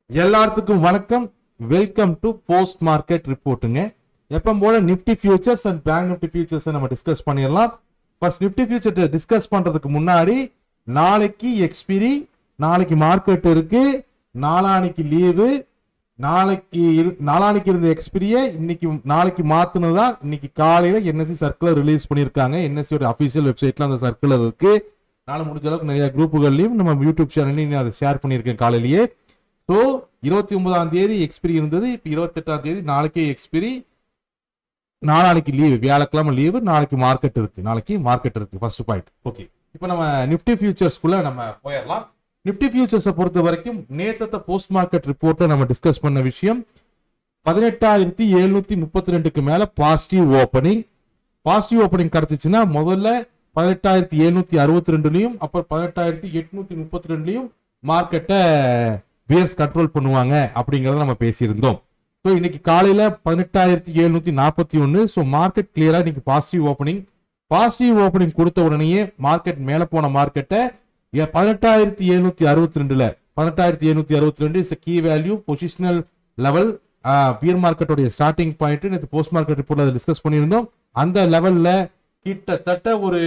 எல்லாத்துக்கும் வணக்கம் welcome to post market ரிப்போர்ட்டுங்க எப்போ போல Nifty futures and bank Nifty futures நம்ம டிஸ்கஸ் பண்ணிடலாம் ஃபர்ஸ்ட் நிப்டி ஃபியூச்சர் டிஸ்கஸ் பண்றதுக்கு முன்னாடி நாளைக்கு எக்ஸ்பிரி நாளைக்கு மார்க்கெட் இருக்கு நாளானைக்கு லீவு நாளைக்கு இரு- நாளானைக்கு இருந்த எக்ஸ்பிரியை இன்னைக்கு நாளைக்கு மாத்துனதா இன்னைக்கு காலையில என்எஸ்சி சர்க்குலர் ரிலீஸ் பண்ணியிருக்காங்க என்எஸ்சியோட அஃபீஷியல் வெப்சைட்ல அந்த சர்க்குலர் இருக்கு நாளை முடிஞ்ச அளவுக்கு நிறைய குரூப்புகள்லையும் நம்ம யூடியூப் சேனல்லையும் நான் அதை ஷேர் பண்ணியிருக்கேன் காலையிலேயே ஸோ இருபத்தி ஒன்பதாம் தேதி எக்ஸ்பிரி இருந்தது இப்போ இருபத்தெட்டாம் தேதி நாளைக்கே எக்ஸ்பிரி நாளானைக்கு லீவு வியாழக்கிழமை லீவு நாளைக்கு மார்க்கெட் இருக்கு நாளைக்கு மார்க்கெட் இருக்கு ஃபர்ஸ்ட் பாயிண்ட் ஓகே இப்போ நம்ம நிஃப்டி ஃபியூச்சர்ஸ்குள்ள நம்ம போயிடலாம் நிஃப்டி ஃபியூச்சர்ஸை பொறுத்த வரைக்கும் நேத்தத்தை போஸ்ட் மார்க்கெட் ரிப்போர்ட்ல நம்ம டிஸ்கஸ் பண்ண விஷயம் பதினெட்டாயிரத்தி எழுநூத்தி முப்பத்தி ரெண்டுக்கு மேல பாசிட்டிவ் ஓப்பனிங் பாசிட்டிவ் ஓப்பனிங் கிடைச்சிச்சுன்னா முதல்ல பதினெட்டாயிரத்தி எழுநூத்தி அறுபத்தி ரெண்டுலையும் அப்புறம் பதினெட்டாயிரத்தி எட்நூத்தி முப்பத்தி ரெண்டுலையும் மார்க்கெட்டை பியர்ஸ் கண்ட்ரோல் பண்ணுவாங்க அப்படிங்கறத நம்ம பேசியிருந்தோம் ஸோ இன்னைக்கு காலையில பதினெட்டாயிரத்தி எழுநூத்தி நாற்பத்தி ஒன்று ஸோ மார்க்கெட் கிளியரா இன்னைக்கு பாசிட்டிவ் ஓப்பனிங் பாசிட்டிவ் ஓப்பனிங் கொடுத்த உடனேயே மார்க்கெட் மேல போன மார்க்கெட்டை பதினெட்டாயிரத்தி எழுநூத்தி அறுபத்தி ரெண்டுல பதினெட்டாயிரத்தி எழுநூத்தி அறுபத்தி ரெண்டு is key value positional level bear மார்க்கெட்டோடைய ஸ்டார்டிங் பாயிண்ட் நேற்று போஸ்ட் மார்க்கெட் ரிப்போர்ட்ல அதை டிஸ்கஸ் பண்ணியிருந்தோம் அந்த லெவல்ல கிட்டத்தட்ட ஒரு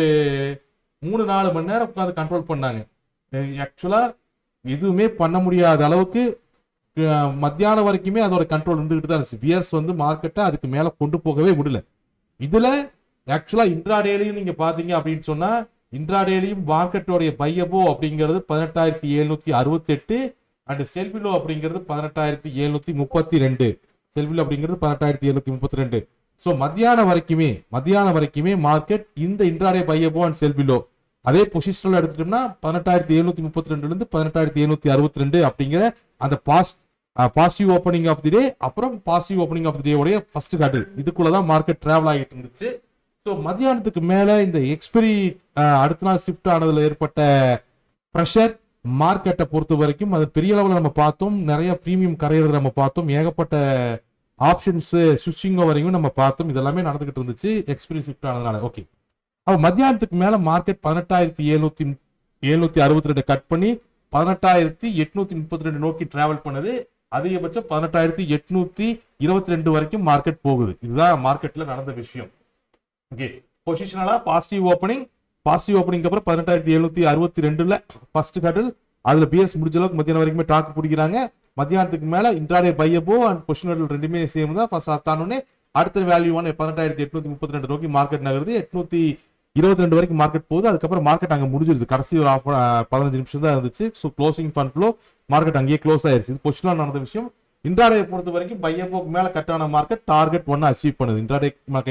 மூணு நாலு மணி நேரம் உட்காந்து கண்ட்ரோல் பண்ணாங்க ஆக்சுவலா எதுவுமே பண்ண முடியாத அளவுக்கு அஹ், மத்தியானம் வரைக்குமே அதோட கண்ட்ரோல் இருந்துகிட்டு தான் இருந்துச்சு பியர்ஸ் வந்து மார்க்கெட்டை அதுக்கு மேல கொண்டு போகவே முடியல இதுல ஆக்சுவலா இன்ட்ராடேலையும் நீங்க பாத்தீங்க அப்படின்னு சொன்னா இன்ட்ராடேலையும் மார்க்கெட்டோடைய பையபோ அப்படிங்கிறது பதினெட்டாயிரத்தி எழுநூத்தி அறுபத்தி எட்டு அண்ட் செல்பிலோ அப்படிங்கிறது பதினெட்டாயிரத்தி எழுநூத்தி முப்பத்தி ரெண்டு செல்பிலோ அப்படிங்கிறது பதினெட்டாயிரத்தி எழுநூத்தி முப்பத்தி ரெண்டு ஸோ மத்தியானம் வரைக்குமே மத்தியானம் வரைக்குமே மார்க்கெட் இந்த இன்ட்ராடே பையபோ அண்ட் செல்பிலோ அதே பொசிஷனில் எடுத்துட்டோம்னா பதினெட்டாயிரத்தி எழுநூத்தி முப்பத்தி ரெண்டுல இருந்து பதினெட்டாயிரத்தி எழுநூத்தி அறுபத்தி ரெண்டு அப்படிங்கிற அந்த past positive opening of the day அப்புறம் positive opening of the day உடைய ஃபர்ஸ்ட் கட்டில் இதுக்குள்ள தான் மார்க்கெட் டிராவல் ஆகிட்டு இருந்துச்சு ஸோ மத்தியானத்துக்கு மேல இந்த எக்ஸ்பிரி அடுத்த நாள் ஷிஃப்ட் ஆனதுல ஏற்பட்ட ப்ரெஷர் மார்க்கெட்டை பொறுத்த வரைக்கும் அது பெரிய அளவில் நம்ம பார்த்தோம் நிறைய ப்ரீமியம் கரையிறத நம்ம பார்த்தோம் ஏகப்பட்ட ஆப்ஷன்ஸ் சுவிட்சிங் வரையும் நம்ம பார்த்தோம் இதெல்லாமே நடந்துகிட்டு இருந்துச்சு எக்ஸ்பிரி ஷிஃப்ட் ஆனதுனால ஓகே அப்ப மத்தியானத்துக்கு மேல மார்க்கெட் பதினெட்டாயிரத்தி எழுநூத்தி எழுநூத்தி அறுபத்தி ரெண்டு கட் பண்ணி பதினெட்டாயிரத்தி எட்நூத்தி முப்பத்தி ரெண்டு நோக்கி டிராவல் பண்ணுது அதிகபட்சம் பதினெட்டாயிரத்தி எட்நூத்தி இருபத்தி ரெண்டு வரைக்கும் மார்க்கெட் போகுது இதுதான் மார்க்கெட்ல நடந்த விஷயம் ஓகே பொசிஷனலா பாசிட்டிவ் ஓப்பனிங் பாசிட்டிவ் ஓப்பனிங் அப்புறம் பதினெட்டாயிரத்தி எழுநூத்தி அறுபத்தி ரெண்டுல ஃபர்ஸ்ட் கட்டில் அதுல பிஎஸ் முடிஞ்ச அளவுக்கு மத்தியானம் வரைக்குமே டாக் பிடிக்கிறாங்க மத்தியானத்துக்கு மேல இன்ட்ராடே பையப்போ அண்ட் பொசிஷனல் ரெண்டுமே சேம் தான் ஃபர்ஸ்ட் தானோடனே அடுத்த வேல்யூவான பதினெட்டாயிரத்தி எட்நூத்தி முப்பத்தி ரெண்டு நோக்கி மார்க்கெட் நகருது எட்நூத்தி இருபத்தி ரெண்டு வரைக்கும் மார்க்கெட் போகுது அதுக்கப்புறம் மார்க்கெட் அங்க முடிஞ்சிருது கடைசி ஒரு ஆஃப் பதினஞ்சு நிமிஷம் தான் இருந்துச்சு so closing fund flow market அங்கேயே க்ளோஸ் ஆயிருச்சு இது பொசிஷனாக நடந்த விஷயம் இன்ட்ராடே பொறுத்த வரைக்கும் பையப்போக்கு மேல கட் ஆன மார்க்கெட் டார்கெட் ஒன்னு அச்சீவ் பண்ணுது இன்ட்ராடே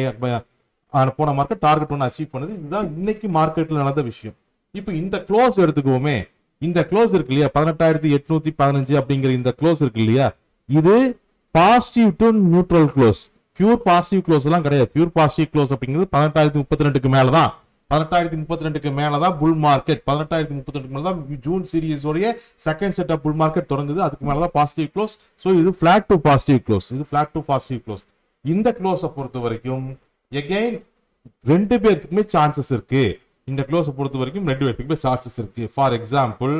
போன மார்க்கெட் டார்கெட் ஒன்று அச்சீவ் பண்ணுது இதுதான் இன்னைக்கு மார்க்கெட்ல நடந்த விஷயம் இப்போ இந்த க்ளோஸ் எடுத்துக்குவோமே இந்த க்ளோஸ் இருக்கு இல்லையா பதினெட்டாயிரத்தி எட்நூத்தி பதினஞ்சு அப்படிங்கிற இந்த க்ளோஸ் இருக்கு இல்லையா இது positive to neutral close pure positive close எல்லாம் கிடையாது பியூர் பாசிட்டிவ் க்ளோஸ் அப்படிங்கிறது பதினெட்டாயிரத்தி முப்பத்தி ரெண்டுக்கு மேல தான் பதினெட்டாயிரத்தி முப்பத்தி ரெண்டுக்கு மேல தான் புல் மார்க்கெட் பதினெட்டாயிரத்தி முப்பத்தி ரெண்டுக்கு மேல தான் ஜூன் சீரிஸ் உடைய second set of bull market தொடங்குது அதுக்கு மேல தான் பாசிட்டிவ் க்ளோஸ் ஸோ இது ஃபிளாட் டு பாசிட்டிவ் க்ளோஸ் இது ஃபிளாட் டு பாசிட்டிவ் க்ளோஸ் இந்த க்ளோஸை பொறுத்த வரைக்கும் எகைன் ரெண்டு பேர்த்துக்குமே சான்சஸ் இருக்கு இந்த க்ளோஸை பொறுத்த வரைக்கும் ரெண்டு பேர்த்துக்குமே சான்சஸ் இருக்கு ஃபார் எக்ஸாம்பிள்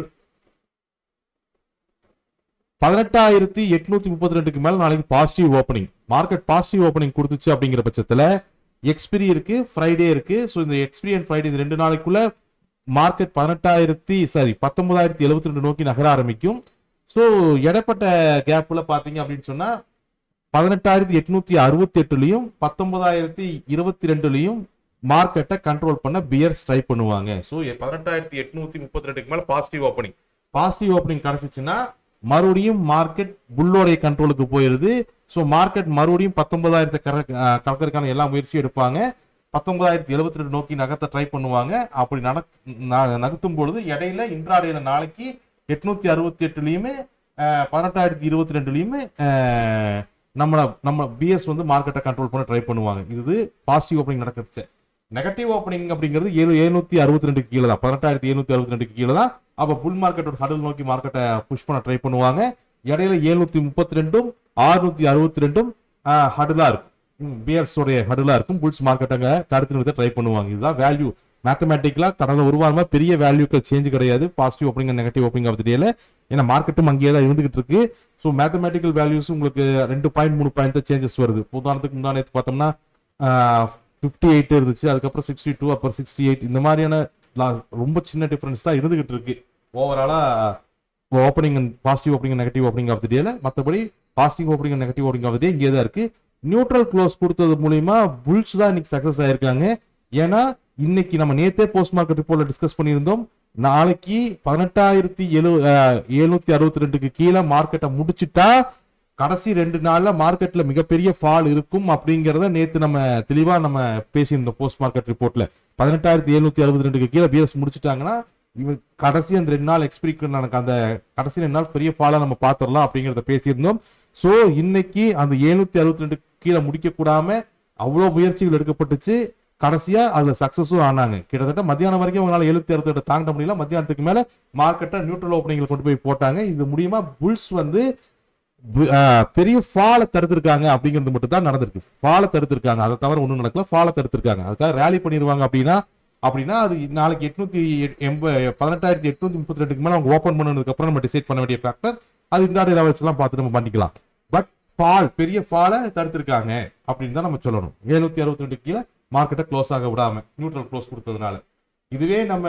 பதினெட்டாயிரத்தி எட்நூத்தி முப்பத்தி ரெண்டுக்கு மேல நாளைக்கு positive opening market positive opening கொடுத்துச்சு அப்படிங்கிற பட்சத்துல எக்ஸ்பிரி இருக்கு ஃப்ரைடே இருக்கு ஸோ இந்த எக்ஸ்பிரி அண்ட் ஃப்ரைடே இந்த ரெண்டு நாளைக்குள்ள மார்க்கெட் பதினெட்டாயிரத்தி சாரி பத்தொன்பதாயிரத்தி எழுபத்தி ரெண்டு நோக்கி நகர ஆரம்பிக்கும் ஸோ இடப்பட்ட கேப்ல பாத்தீங்க அப்படின்னு சொன்னா பதினெட்டாயிரத்தி எட்நூத்தி அறுபத்தி எட்டுலையும் பத்தொன்பதாயிரத்தி இருபத்தி ரெண்டுலையும் மார்க்கெட்டை கண்ட்ரோல் பண்ண பியர்ஸ் ட்ரை பண்ணுவாங்க ஸோ பதினெட்டாயிரத்தி எட்நூத்தி முப்பத்தி ரெண்டுக்கு மேல பாசிட்டிவ் ஓப்பனிங் பாசிட்டிவ் ஓப்பனிங் கிடைச்சிச்சுன்னா மறுபடியும் மார்க்கெட் புல்லோடைய கண்ட்ரோலுக்கு போயிருது ஸோ மார்க்கெட் மறுபடியும் பத்தொன்பதாயிரத்தை கலக்கிறதுக்கான எல்லா முயற்சியும் எடுப்பாங்க பத்தொன்பதாயிரத்தி எழுபத்தி ரெண்டு நோக்கி நகர்த்த ட்ரை பண்ணுவாங்க அப்படி நட ந- நகர்த்தும் பொழுது இடையில இன்ட்ராடேல நாளைக்கு எட்நூத்தி அறுபத்தி எட்டுலையுமே பதினெட்டாயிரத்தி இருபத்தி ரெண்டுலையுமே நம்மள நம்ம பிஎஸ் வந்து மார்க்கெட்டை கண்ட்ரோல் பண்ண ட்ரை பண்ணுவாங்க இது பாசிட்டிவ் ஓப்பனிங் நடக்குச்சு நெகட்டிவ் ஓப்பனிங் அப்படிங்கிறது ஏழு எழுநூத்தி அறுபத்தி ரெண்டுக்கு கீழே தான் பதினெட்டாயிரத்தி எழுநூத்தி அறுபத்தி ரெண்டுக்கு கீழே தான் அப்போ புல் மார்க்கெட்டோட ஹடல் நோக்கி மார்க்கெட்டை புஷ் பண்ண ட்ரை பண்ணுவாங்க இடையில எழுநூத்தி முப்பத்தி ரெண்டும் ஆறுநூத்தி அறுபத்தி ரெண்டும் ஹடலா இருக்கும் பியர்ஸோடைய ஹடலா இருக்கும் புல்ஸ் மார்க்கெட்டங்க தடுத்து நிறுத்த ட்ரை பண்ணுவாங்க இதுதான் வேல்யூ மேத்தமேட்டிக்கலா கடந்த ஒரு வாரமா பெரிய வேல்யூக்கள் சேஞ்ச் கிடையாது positive opening negative opening of டேல ஏன்னா மார்க்கெட்டும் அங்கேயே தான் இருந்துகிட்டு இருக்கு ஸோ மேத்தமேட்டிக்கல் வேல்யூஸ் உங்களுக்கு ரெண்டு பாயிண்ட் மூணு பாயிண்ட் தான் சேஞ்சஸ் வருது உதாரணத்துக்கு முந்தானே பார்த்தோம்னா ஃபிஃப்டி எயிட் இருந்துச்சு அதுக்கப்புறம் சிக்ஸ்டி டூ அப்புறம் சிக்ஸ்டி எயிட் இந்த மாதிரியான la- ரொம்ப சின்ன டிஃபரன்ஸ் தான் இருந்துகிட்டு இருக்கு ஓவராலா opening and positive opening negative opening of the டேல மற்றபடி positive opening and negative opening of the day இங்கே தான் இருக்கு நியூட்ரல் க்ளோஸ் கொடுத்தது மூலியமா புல்ஸ் தான் இன்னைக்கு சக்சஸ் ஆயிருக்காங்க ஏன்னா இன்னைக்கு நம்ம நேத்தே போஸ்ட் மார்க்கெட் ரிப்போர்ட்ல டிஸ்கஸ் பண்ணியிருந்தோம் நாளைக்கு பதினெட்டாயிரத்தி எழு எழுநூத்தி அறுபத்தி ரெண்டுக்கு கீழே மார்க்கெட்டை முடிச்சுட்டா கடைசி ரெண்டு நாள்ல மார்க்கெட்ல மிகப்பெரிய ஃபால் இருக்கும் அப்படிங்கறத நேத்து நம்ம தெளிவா நம்ம பேசியிருந்தோம் போஸ்ட் மார்க்கெட் ரிப்போர்ட்ல பதினெட்டாயிரத்தி எழுநூத்தி அறுபத்தி ரெண்டுக்கு கீழே பிஎஸ் முடிச்சுட்டாங்கன்னா இவன் கடைசி அந்த ரெண்டு நாள் எக்ஸ்பிரிக்கு எனக்கு அந்த கடைசி ரெண்டு நாள் பெரிய ஃபாலா நம்ம பாத்திரலாம் அப்படிங்கறத பேசியிருந்தோம் சோ இன்னைக்கு அந்த எழுநூத்தி அறுபத்தி ரெண்டு கீழே முடிக்க கூடாம அவ்வளவு முயற்சிகள் எடுக்கப்பட்டுச்சு கடைசியா அதுல சக்சஸும் ஆனாங்க கிட்டத்தட்ட மத்தியானம் வரைக்கும் அவங்களால எழுபத்தி அறுபத்தி தாண்ட முடியல மத்தியானத்துக்கு மேல மார்க்கெட்டை நியூட்ரல் ஓப்பனிங்ல கொண்டு போய் போட்டாங்க இது மூலியமா புல்ஸ் வந்து பு- ஆஹ் பெரிய ஃபாலை தடுத்திருக்காங்க அப்படிங்கிறது மட்டும் தான் நடந்திருக்கு ஃபாலை தடுத்திருக்காங்க அதை தவிர ஒன்றும் நடக்கல ஃபாலை தடுத்திருக்காங்க அதுக்காக ரேலி பண்ணிடுவாங்க அப்படின்னா அப்படின்னா அது நாளைக்கு எட்நூத்தி எண்ப பதினெட்டாயிரத்தி எட்நூத்தி முப்பத்தி ரெண்டுக்கு மேல அவங்க ஓப்பன் பண்ணதுக்கு அப்புறம் நம்ம டிசைட் பண்ண வேண்டிய ஃபேக்டர் அது இன்டாடி லெவல்ஸ் எல்லாம் பார்த்து நம்ம பண்ணிக்கலாம் பட் ஃபால் பெரிய ஃபாலை தடுத்திருக்காங்க அப்படின்னு தான் நம்ம சொல்லணும் எழுநூத்தி அறுபத்தி ரெண்டு கீழே மார்க்கெட்டை க்ளோஸ் ஆக விடாம நியூட்ரல் க்ளோஸ் கொடுத்ததுனால இதுவே நம்ம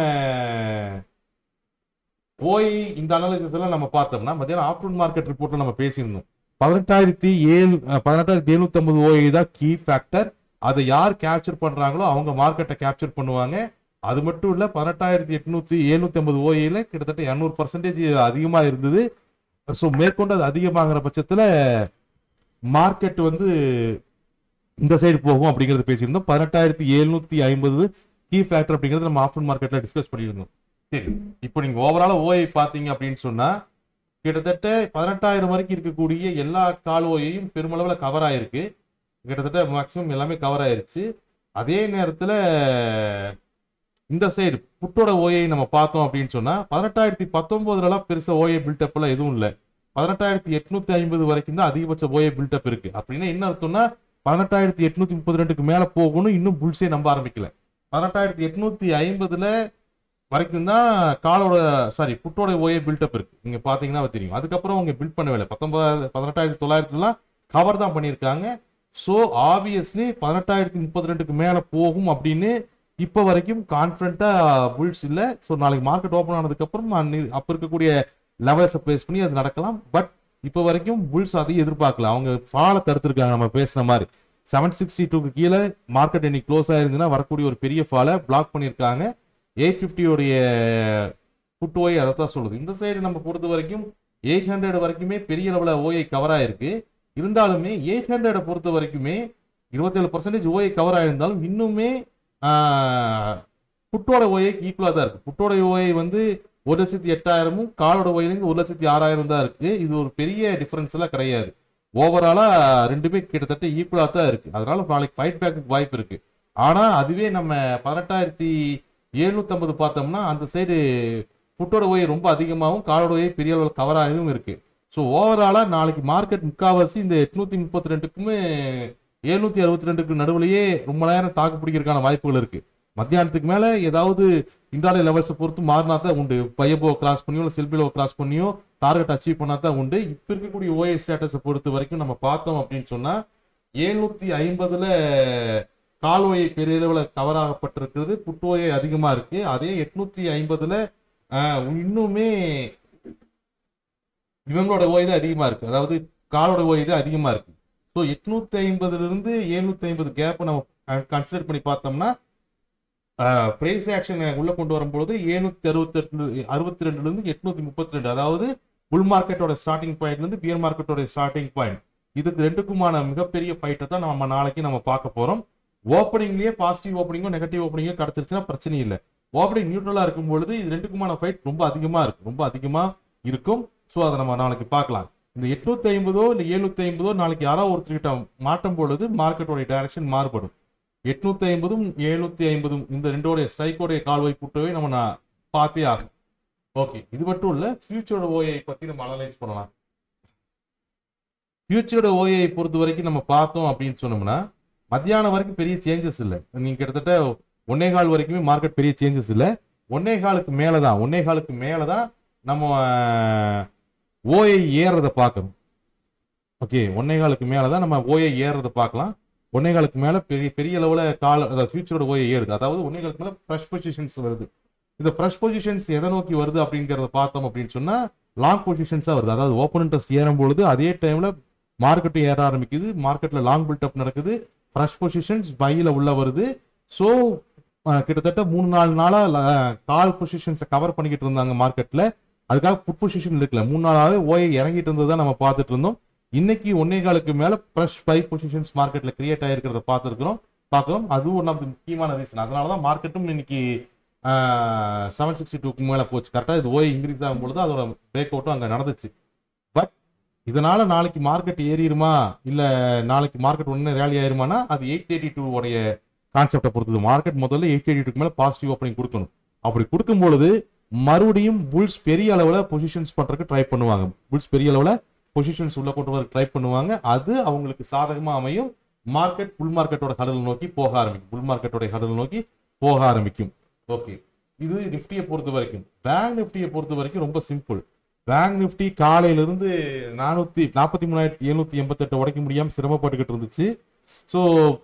போய் இந்த அனாலிசிஸ் எல்லாம் நம்ம பார்த்தோம்னா மத்தியானம் ஆஃப்டர்நூன் மார்க்கெட் ரிப்போர்ட்ல நம்ம பேசியிருந்தோம் பதினெட்டாயிரத்தி ஏழு அஹ், பதினெட்டாயிரத்தி எழுநூத்தி ஐம்பது ஓஐ தான் கீ ஃபேக்டர் அதை யார் கேப்சர் பண்றாங்களோ அவங்க மார்க்கெட்டை கேப்சர் பண்ணுவாங்க அது மட்டும் இல்ல பதினெட்டாயிரத்தி எட்நூத்தி எழுநூத்தி ஐம்பது ஓஏல கிட்டத்தட்ட இரநூறு பர்சன்டேஜ் அதிகமா இருந்தது ஸோ மேற்கொண்டு அது அதிகமாகிற பட்சத்துல மார்க்கெட் வந்து இந்த சைடு போகும் அப்படிங்கறது பேசியிருந்தோம் பதினெட்டாயிரத்தி எழுநூத்தி ஐம்பது கீ ஃபேக்டர் அப்படிங்கறது நம்ம ஆஃப்டர் மார்க்கெட்ல டிஸ்கஸ் பண்ணியிருந்தோம் சரி இப்போ நீங்க ஓவரால ஓஐ பாத்தீங்க அப்படின்னு சொன்னா கிட்டத்தட்ட பதினெட்டாயிரம் வரைக்கும் இருக்கக்கூடிய எல்லா கால் ஓயையும் பெருமளவுல கவர் ஆயிருக்கு கிட்டத்தட்ட மேக்ஸிமம் எல்லாமே கவர் ஆயிருச்சு அதே நேரத்துல இந்த சைடு புட்டோட ஓயை நம்ம பார்த்தோம் அப்படின்னு சொன்னா பதினெட்டாயிரத்தி பத்தொன்பதுலலாம் பெருசா ஓஏ பில்டப் எல்லாம் எதுவும் இல்லை பதினெட்டாயிரத்தி எட்நூத்தி ஐம்பது வரைக்கும் தான் அதிகபட்ச ஓஏ பில்டப் இருக்கு அப்படின்னா என்ன அர்த்தம்னா பதினெட்டாயிரத்தி எட்நூத்தி முப்பத்தி ரெண்டுக்கு மேல போகணும் இன்னும் புல்ஸே நம்ப ஆரம்பிக்கல பதினெட்டாயிரத்தி எட்நூத்தி ஐம்பதுல வரைக்கும் தான் காலோட சாரி புட்டோட ஓஏ பில்டப் இருக்கு நீங்க பாத்தீங்கன்னா தெரியும் அதுக்கப்புறம் அவங்க பில்ட் பண்ணவே இல்லை பத்தொன்பது பதினெட்டாயிரத்தி தொள்ளாயிரத்துலாம் கவர் தான் பண்ணியிருக்காங்க ஸோ ஆப்வியஸ்லி பதினெட்டாயிரத்தி முப்பத்தி ரெண்டுக்கு மேல போகும் அப்படின்னு இப்போ வரைக்கும் கான்ஃபிடண்டா புல்ஸ் இல்லை ஸோ நாளைக்கு மார்க்கெட் ஓப்பன் ஆனதுக்கு அப்புறம் அன்னி- அப்ப இருக்கக்கூடிய லெவல்ஸை பேஸ் பண்ணி அது நடக்கலாம் பட் இப்போ வரைக்கும் புல்ஸ் அதையும் எதிர்பார்க்கல அவங்க ஃபாலை தடுத்திருக்காங்க நம்ம பேசுன மாதிரி செவன் சிக்ஸ்டி டூக்கு கீழே மார்க்கெட் இன்னைக்கு க்ளோஸ் ஆயிருந்துன்னா வரக்கூடிய ஒரு பெரிய ஃபாலை பிளாக் பண்ணியிருக்காங்க எயிட் ஃபிஃப்டியோடைய புட் ஓய் அதை தான் சொல்லுது இந்த சைடு நம்ம பொறுத்த வரைக்கும் எயிட் ஹண்ட்ரட் வரைக்குமே பெரிய லெவலில் ஓஐ கவர் ஆயிருக்கு இருந்தாலுமே எயிட் ஹண்ட்ரடை பொறுத்த வரைக்குமே இருபத்தேழு பர்சன்டேஜ் ஓஐ கவர் ஆயிருந்தாலும் இன்னுமே புட்டோட ஓஐக்கு ஈக்குவலாக தான் இருக்கு புட்டோட ஓஐ வந்து ஒரு லட்சத்தி எட்டாயிரமும் காலோட ஓயிலேருந்து ஒரு லட்சத்தி ஆறாயிரம் தான் இருக்கு இது ஒரு பெரிய டிஃபரன்ஸ் எல்லாம் கிடையாது ஓவராலா ரெண்டுமே கிட்டத்தட்ட ஈக்குவலா தான் இருக்கு அதனால நாளைக்கு ஃபைட் பேக்கு வாய்ப்பு இருக்கு ஆனா அதுவே நம்ம பதினெட்டாயிரத்தி எழுநூத்தி ஐம்பது பார்த்தோம்னா அந்த சைடு புட்டோட ஓய் ரொம்ப அதிகமாகவும் காலோட ஓய் பெரிய அளவில் கவர் ஆகவும் இருக்கு ஸோ ஓவராலா நாளைக்கு மார்க்கெட் முக்காவாசி இந்த எட்நூத்தி முப்பத்தி ரெண்டுக்குமே எழுநூத்தி அறுபத்தி ரெண்டுக்கு நடுவுலயே ரொம்ப நேரம் தாக்கு பிடிக்கிறதுக்கான வாய்ப்புகள் இருக்கு மத்தியானத்துக்கு மேல ஏதாவது இன்டாடே லெவல்ஸை பொறுத்து மாறினா தான் உண்டு பையபோ கிராஸ் பண்ணியோ இல்லை செல்பிலோ கிராஸ் பண்ணியோ டார்கெட் அச்சீவ் பண்ணா தான் உண்டு இப்ப இருக்கக்கூடிய ஓஏ ஸ்டேட்டஸை பொறுத்த வரைக்கும் நம்ம பார்த்தோம் அப்படின்னு சொன்னா எழுநூத்தி ஐம்பதுல கால் ஓயை பெரிய அளவில் கவர் ஆகப்பட்டிருக்கிறது புட்டு ஓயை அதிகமா இருக்கு அதே எட்நூத்தி ஐம்பதுல இன்னுமே இவங்களோட ஓய் தான் அதிகமா இருக்கு அதாவது காலோட ஓய் தான் அதிகமா இருக்கு ஸோ எட்நூத்தி ஐம்பதுல இருந்து எழுநூத்தி ஐம்பது கேப்பை நம்ம கன்சிடர் பண்ணி பார்த்தோம்னா பிரைஸ் ஆக்ஷன் உள்ள கொண்டு வரும்போது எழுநூத்தி அறுபத்தி எட்டு அறுபத்தி ரெண்டுல இருந்து எட்நூத்தி முப்பத்தி ரெண்டு அதாவது புல் மார்க்கெட்டோட ஸ்டார்டிங் பாயிண்ட்ல இருந்து பியர் மார்க்கெட்டோட ஸ்டார்டிங் பாயிண்ட் இதுக்கு ரெண்டுக்குமான மிகப்பெரிய ஃபைட்டை தான் நம்ம நாளைக்கு நம்ம பார்க்க போறோம் ஓப்பனிங்லயே பாசிட்டிவ் ஓப்பனிங்கோ நெகட்டிவ் ஓப்பனிங்கோ கிடைச்சிருச்சுன்னா பிரச்சனை இல்லை ஓப்பனிங் நியூட்ரலா இருக்கும் பொழுது இது ரெண்டுக்குமான ஃபைட் ரொம்ப அதிகமா இருக்கும் ரொம்ப அதிகமா இருக்கும் ஸோ அதை நம்ம நாளைக்கு பார்க்கலாம் இந்த எட்நூத்தி ஐம்பதோ இல்லை எழுநூத்தி ஐம்பதோ நாளைக்கு யாரோ ஒருத்தர்கிட்ட மாட்டும் பொழுது மார்க்கெட்டோட டைரக்ஷன் மாறுபடும் எட்நூத்தி ஐம்பதும் எழுநூத்தி ஐம்பதும் இந்த ரெண்டோடைய ஸ்ட்ரைக்கோடைய கால்வாய் புட்டவே நம்ம நான் பார்த்தே ஆகும் ஓகே இது மட்டும் இல்ல ஃபியூச்சரோட ஓஐ பத்தி நம்ம அனலைஸ் பண்ணலாம் ஃபியூச்சரோட ஓஐ பொறுத்த வரைக்கும் நம்ம பார்த்தோம் அப்படின்னு சொன்னோம்னா மத்தியானம் வரைக்கும் பெரிய சேஞ்சஸ் இல்லை நீங்க கிட்டத்தட்ட ஒன்னே கால் வரைக்குமே மார்க்கெட் பெரிய சேஞ்சஸ் இல்லை ஒன்னே காலுக்கு மேலே தான் ஒன்னே காலுக்கு மேலே தான் நம்ம ஓஐ ஏறதை பார்க்கணும் ஓகே ஒன்னே காலுக்கு மேல தான் நம்ம ஓஏ ஏறத பார்க்கலாம் ஒன்னே காலுக்கு மேல பெரிய பெரிய அளவுல கால அதாவது ஃபியூச்சரோட ஓஏ ஏறுது அதாவது ஒன்னே காலுக்கு மேல ஃப்ரெஷ் பொசிஷன்ஸ் வருது இந்த ஃப்ரெஷ் பொசிஷன்ஸ் எதை நோக்கி வருது அப்படிங்கறத பார்த்தோம் அப்படின்னு சொன்னா லாங் பொசிஷன்ஸா வருது அதாவது ஓப்பன் இன்ட்ரெஸ்ட் ஏறும் பொழுது அதே டைம்ல மார்க்கெட்டும் ஏற ஆரம்பிக்குது மார்க்கெட்ல லாங் பில்டப் நடக்குது ஃப்ரெஷ் பொசிஷன்ஸ் பையில உள்ள வருது ஸோ கிட்டத்தட்ட மூணு நாலு நாளா ல- கால் பொசிஷன்ஸை கவர் பண்ணிக்கிட்டு இருந்தாங்க மார்க்கெட்ல அதுக்காக புட் பொசிஷன் இருக்கல மூணு நாளாவே ஓயை இறங்கிட்டு இருந்ததை நம்ம பார்த்துட்டு இருந்தோம் இன்னைக்கு ஒன்னே காலுக்கு மேல ஃப்ரெஷ் பை பொசிஷன்ஸ் மார்க்கெட்ல கிரியேட் ஆயிருக்கிறத பார்த்துருக்கிறோம் பார்க்குறோம் அதுவும் ஒன் ஆஃப் தி முக்கியமான ரீசன் அதனால தான் மார்க்கெட்டும் இன்னைக்கு செவன் சிக்ஸ்டி டூக்கு மேல போச்சு கரெக்டாக இது ஓய் இன்க்ரீஸ் ஆகும் பொழுது அதோட பிரேக் அவுட்டும் அங்கே நடந்துச்சு பட் இதனால நாளைக்கு மார்க்கெட் ஏறிடுமா இல்ல நாளைக்கு மார்க்கெட் ஒன்னு ரேலி ஆயிருமானா அது எயிட் எயிட்டி டூ உடைய கான்செப்டை பொறுத்தது மார்க்கெட் முதல்ல எயிட் எயிட்டி டூக்கு மேல பாசிட்டிவ் ஓப்பனிங் கொடுக்கணும் அப்படி கொடுக்கும் பொழுது மறுபடியும் புல்ஸ் பெரிய அளவுல பொசிஷன்ஸ் பண்றதுக்கு ட்ரை பண்ணுவாங்க புல்ஸ் பெரிய அளவுல பொசிஷன்ஸ் உள்ள கொண்டு வர ட்ரை பண்ணுவாங்க அது அவங்களுக்கு சாதகமா அமையும் மார்க்கெட் புல் மார்க்கெட்டோட கடல் நோக்கி போக ஆரம்பிக்கும் புல் மார்க்கெட்டோட கடல் நோக்கி போக ஆரம்பிக்கும் ஓகே இது நிஃப்டியை பொறுத்த வரைக்கும் பேங்க் நிஃப்டியை பொறுத்த வரைக்கும் ரொம்ப சிம்பிள் பேங்க் நிஃப்டி காலையில இருந்து நானூத்தி நாற்பத்தி மூணாயிரத்தி எழுநூத்தி எண்பத்தெட்டு உடைக்க முடியாம சிரமப்பட்டுக்கிட்டு இருந்துச்சு ஸோ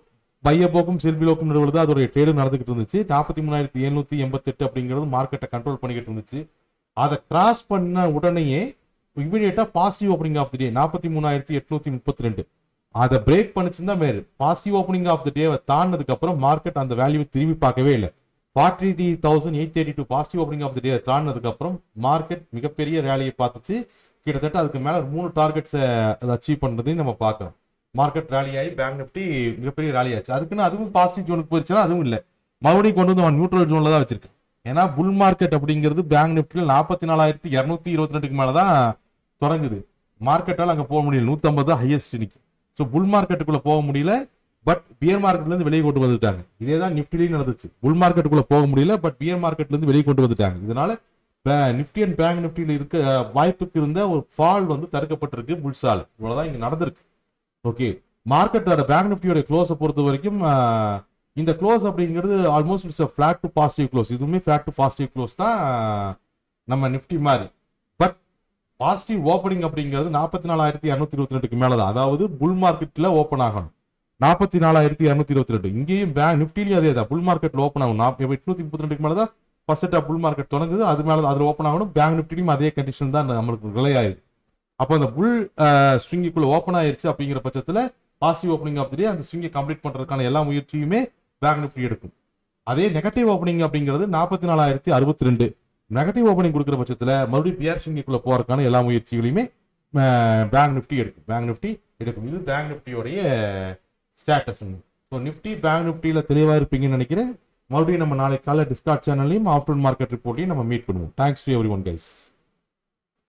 பைய போக்கும் செல்வி லோக்கும் நடுவில் அதோடைய ட்ரேடு நடந்துகிட்டு இருந்துச்சு நாற்பத்தி மூணாயிரத்தி எழுநூத்தி எண்பத்தெட்டு அப்படிங்கிறது மார்க்கெட்டை கண்ட்ரோல் பண்ணிக்கிட்டு இருந்துச்சு அதை கிராஸ் பண்ண உடனேயே immediately positive opening of the day நாற்பத்தி மூணாயிரத்தி எட்நூத்தி முப்பத்தி ரெண்டு அதை பிரேக் பண்ணிச்சுன்னா மேரு பாசிட்டிவ் ஓப்பனிங் ஆஃப் தி டேவை தாண்டினதுக்கு அப்புறம் மார்க்கெட் அந்த வேல்யூ திரும்பி பார்க்கவே இல்லை forty three thousand eight thirty two positive opening of the day தாண்டினதுக்கு அப்புறம் மார்க்கெட் மிகப்பெரிய ரேலியை பார்த்துச்சு கிட்டத்தட்ட அதுக்கு மேல மூணு டார்கெட்ஸை அதை அச்சீவ் பண்றதையும் நம்ம பார்க்கறோம் மார்க்கெட் ரேலி ஆகி பேங்க் நிஃப்டி மிகப்பெரிய ரேலி ஆச்சு அதுக்குன்னு அதுவும் பாசிட்டிவ் ஜோனுக்கு போயிருச்சுன்னா அதுவும் இல்லை மறுபடியும் கொண்டு வந்து அவன் நியூட்ரல் ஜோன்ல தான் வச்சிருக்கு ஏன்னா புல் மார்க்கெட் அப்படிங்கிறது பேங்க் நிஃப்டியில் நாற்பத்தி நாலாயிரத்தி இரநூத்தி இருபத்தி ரெண்டுக்கு மேல தான் தொடங்குது மார்க்கெட்டால் அங்கே போக முடியல நூற்றம்பது தான் ஹையஸ்ட் இன்னைக்கு ஸோ புல் மார்க்கெட்டுக்குள்ள போக முடியல பட் பியர் மார்க்கெட்ல இருந்து வெளியே கொண்டு வந்துட்டாங்க இதே தான் நிஃப்டிலையும் நடந்துச்சு புல் மார்க்கெட்டுக்குள்ள போக முடியல பட் பியர் மார்க்கெட்ல இருந்து வெளியே கொண்டு வந்துட்டாங்க இதனால நிஃப்டி அண்ட் பேங்க் நிஃப்டியில் இருக்க அஹ், வாய்ப்புக்கு இருந்த ஒரு ஃபால் வந்து தடுக்கப்பட்டிருக்கு புல்ஸால் இவ்வளவுதான் இங்க நடந்திருக்கு ஓகே மார்க்கெட்டோட பேங்க் நிஃப்டியோட க்ளோஸை பொறுத்த வரைக்கும் அஹ், இந்த க்ளோஸ் அப்படிங்கிறது almost it's flat to positive close இதுவுமே ஃபிளாட் டு பாசிட்டிவ் க்ளோஸ் தான் அஹ், நம்ம நிஃப்டி மாதிரி பட் பாசிட்டிவ் ஓப்பனிங் அப்படிங்கிறது நாற்பத்தி நாலாயிரத்தி இரநூத்தி இருபத்தி ரெண்டுக்கு மேல தான் அதாவது புல் மார்க்கெட்ல ஓப்பன் ஆகணும் நாற்பத்தி நாலாயிரத்தி இரநூத்தி இருபத்தி ரெண்டு இங்கேயும் பேங்க் நிஃப்டிலையும் அதே தான் புல் மார்க்கெட்ல ஓப்பன் ஆகும் நாப்~ எட்நூத்தி முப்பத்தி ரெண்டுக்கு மேல தான் ஃபர்ஸ்ட் செட் புல் மார்க்கெட் தொடங்குது அது மேல தான் அதுல ஓப்பன் ஆகணும் பேங்க் நிஃப்டிலையும் அதே கண்டிஷன் தான் நம்மளுக்கு ரிலே ஆயிடுது அப்போ அந்த புல் ஸ்ட்ரிங்குக்குள்ள ஓப்பன் ஆயிருச்சு அப்படிங்கிற பட்சத்துல positive opening of the day அந்த ஸ்ட்ரிங்கை கம்ப்ளீட் பண்றதுக்கான எல்லா முயற்சியுமே பேங்க் நிஃப்டி எடுக்கும் அதே நெகட்டிவ் ஓப்பனிங் அப்படிங்கிறது நாற்பத்தி நாலாயிரத்தி அறுபத்தி ரெண்டு நெகட்டிவ் ஓப்பனிங் கொடுக்குற பட்சத்துல மறுபடியும் பிஆர் ஸ்ட்ரிங்குக்குள்ள போறதுக்கான எல்லா முயற்சிகளையுமே பேங்க் நிஃப்டி எடுக்கும் பேங்க் நிஃப்டி எடுக்கும் இது பேங்க் நிஃப்டியோடைய ஸ்டேட்டஸ் ஸோ நிஃப்டி பேங்க் நிஃப்டியில் தெளிவாக இருப்பீங்கன்னு நினைக்கிறேன் மறுபடியும் நம்ம நாளைக்கு காலை டிஸ்கார்ட் சேனல்லையும் ஆஃப்டர்நூன் மார்க்கெட் ரிப்போர்ட்லையும் நம்ம மீட் பண்ணுவோம் thanks to everyone guys